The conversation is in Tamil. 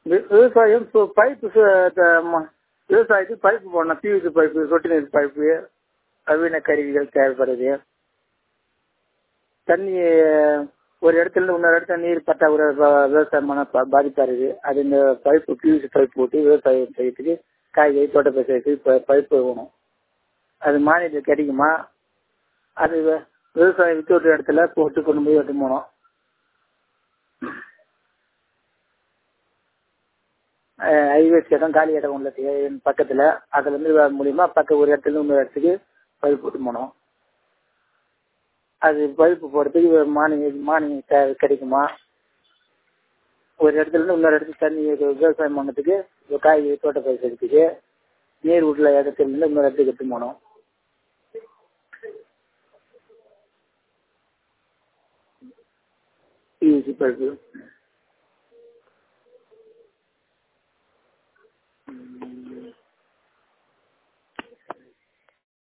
வி- விவசாயம் இப்போ பைப்பு விவசாயத்துக்கு பைப்பு போடணும் பிவிசி பைப்பு சொட்டு நீர் பைப்பு நவீன கருவிகள் தேவைப்படுது தண்ணி ஒரு இடத்துல இருந்து இன்னொரு இடத்துல நீர் பற்றாக்குறை வ- விவசாயம் பண்ண பா- பாதிப்பா இருக்கு அது இந்த பைப்பு பிவிசி பைப் போட்டு விவசாயம் செய்யறதுக்கு காய்கறி தோட்ட செய்யறதுக்கு பைப்பு வேணும் அது மானியத்தில் கிடைக்குமா அது வி- விவசாயம் வித்து விட்ட இடத்துல போட்டு கொண்டு போய் வெட்டு போனோம் ஹைவேஸ் இடம் காலி இடம் உள்ளது என் பக்கத்துல அதுல இருந்து வ- மூலியமா பக்க ஒரு இடத்துல இருந்து இன்னொரு இடத்துக்கு பைப் போட்டு போனோம் அது பைப்பு போடுறதுக்கு மானியம் மானியம் தே- கிடைக்குமா ஒரு இடத்துல இருந்து இன்னொரு இடத்துக்கு தண்ணி இது விவசாயம் பண்ணதுக்கு இந்த காய்கறி தோட்ட பயிர் செய்யறதுக்கு நீர் உள்ள இடத்துல இருந்து இன்னொரு இடத்துக்கு எடுத்து போனோம் பிவிசி பைப்பு